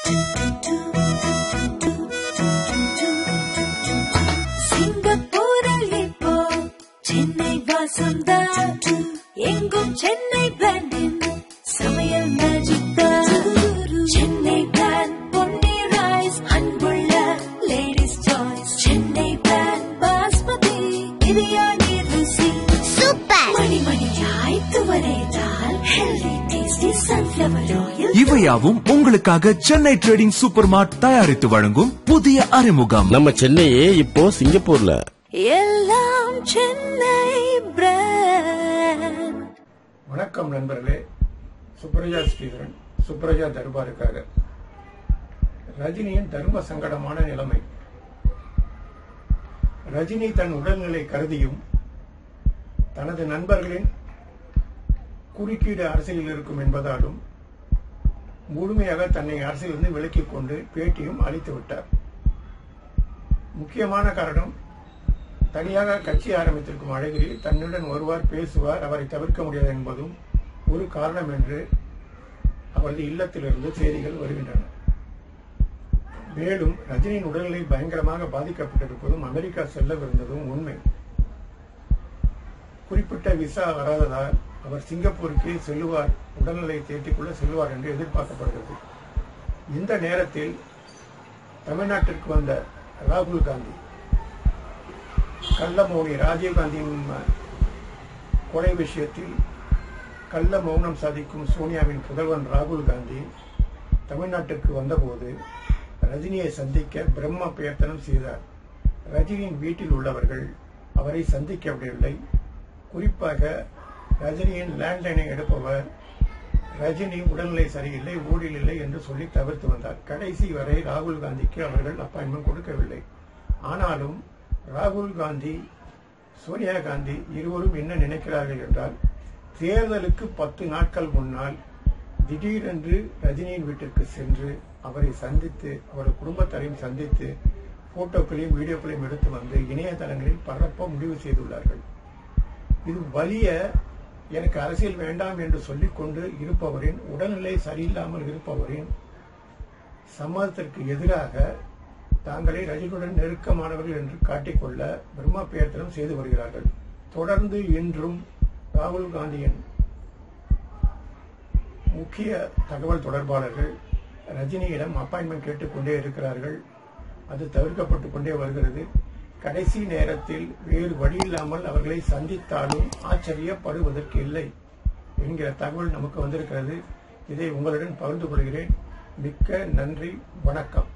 சிங்கப்பூரில் இப்போ சென்னை வாசம்தான் எங்கும் சென்னை பிராண்டின் சமையல் மேஜிக் தான் சென்னை பிராண்ட் பொன்னி ரைஸ் அன்புள்ள ladies choice Chennai brand basmati biryani ருசி சூப்பர் மணிமணியாய் துவரைதால் ஹெல்தி டேஸ்டி சன்ஃபிளவர் ஆயில் இவையாவும் உங்களுக்காக சென்னை ட்ரேடிங் சூப்பர் மார்ட் தயாரித்து வழங்கும் புதிய அறிமுகம் நம்ம சென்னையே இப்போ சிங்கப்பூர்ல எல்லாம் சென்னை பிராண்ட் வணக்கம் நண்பர்களே சுப்ரஜா ஸ்ரீதரன் சுப்ரஜா தர்பாருக்காக ரஜினியின் தர்ம சங்கடமான நிலைமை ரஜினி தன் உடல்நிலை கருதியும் தனது நண்பர்களின் குறுக்கீடு அரசியலில் இருக்கும் என்பதாலும் முழுமையாக தன்னை அரசியலிருந்து விலக்கிக் கொண்டு பேட்டியும் அளித்து விட்டார் முக்கியமான காரணம் தனியாக கட்சி ஆரம்பித்திருக்கும் அழகிரி தன்னுடன் வருவார் பேசுவார் அவரை தவிர்க்க முடியாது என்பதும் ஒரு காரணம் என்று அவரது இல்லத்திலிருந்து செய்திகள் வருகின்றன மேலும் ரஜினியின் உடல்நிலை பயங்கரமாக பாதிக்கப்பட்டிருப்பதும் அமெரிக்கா செல்லவிருந்ததும் உண்மை குறிப்பிட்ட விசா வராததால் அவர் சிங்கப்பூருக்கு செல்லுவார் உடல்நிலை தேற்றிக்கொள்ள செல்வார் என்று எதிர்பார்க்கப்படுகிறது இந்த நேரத்தில் தமிழ்நாட்டிற்கு வந்த ராகுல் காந்தி கள்ளமௌனி ராஜீவ்காந்தியின் கொலை விஷயத்தில் கள்ள மௌனம் சாதிக்கும் சோனியாவின் புதல்வன் ராகுல் காந்தி தமிழ்நாட்டுக்கு வந்தபோது ரஜினியை சந்திக்க பிரம்ம பிரயத்தனம் செய்தார் ரஜினியின் வீட்டில் உள்ளவர்கள் அவரை சந்திக்க விடவில்லை குறிப்பாக ரஜினியின் லேண்ட்லைனை எடுப்பவர் ரஜினி உடல்நிலை சரியில்லை ஊழல் இல்லை என்று சொல்லி தவிர்த்து வந்தார் கடைசி வரை ராகுல் காந்திக்கு அவர்கள் அப்பாயின்மெண்ட் கொடுக்கவில்லை ஆனாலும் ராகுல் காந்தி சோனியா காந்தி இருவரும் என்ன நினைக்கிறார்கள் என்றால் தேர்தலுக்கு பத்து நாட்கள் முன்னால் திடீரென்று ரஜினியின் வீட்டிற்கு சென்று அவரை சந்தித்து அவரது குடும்பத்தாரையும் சந்தித்து போட்டோக்களையும் வீடியோக்களையும் எடுத்து வந்து இணையதளங்களில் பரப்ப முடிவு செய்துள்ளார்கள் இது வலிய எனக்கு அரசியல் வேண்டாம் என்று சொல்லிக்கொண்டு இருப்பவரின் உடல்நிலை சரியில்லாமல் இருப்பவரின் சம்மதத்திற்கு எதிராக தாங்களே ரஜினியுடன் நெருக்கமானவர்கள் என்று காட்டிக்கொள்ள பிரம்மா பிரயத்தனம் செய்து வருகிறார்கள் தொடர்ந்து இன்றும் ராகுல் காந்தியின் முக்கிய தகவல் தொடர்பாளர்கள் ரஜினியிடம் அப்பாயின்மெண்ட் கேட்டுக்கொண்டே இருக்கிறார்கள் அது தவிர்க்கப்பட்டு கொண்டே வருகிறது கடைசி நேரத்தில் வேறு வழியில்லாமல் அவர்களை சந்தித்தாலும் ஆச்சரியப்படுவதற்கு இல்லை என்கிற தகவல் நமக்கு வந்திருக்கிறது இதை உங்களுடன் பகிர்ந்து கொள்கிறேன் மிக்க நன்றி வணக்கம்